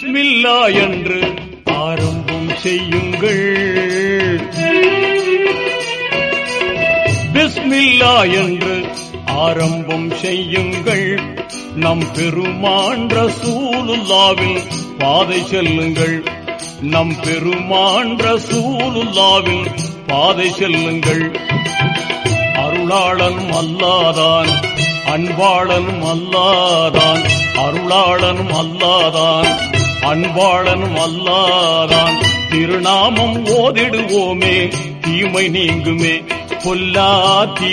பிஸ்மில்லா என்று ஆரம்பம் செய்யுங்கள் பிஸ்மில்லா என்று ஆரம்பம் செய்யுங்கள் நம் பெருமான் ரசூலுல்லாவில் பாதை செல்லுங்கள் நம் பெருமான் ரசூலுல்லாவில் பாதை செல்லுங்கள் அருளாளனும் அல்லாதான் அன்பாளனும் அல்லாதான் அருளாளனும் அல்லாதான் அன்பாளனும் அல்லாதான் திருநாமம் ஓதிடுவோமே தீமை நீங்குமே பொல்லா தீ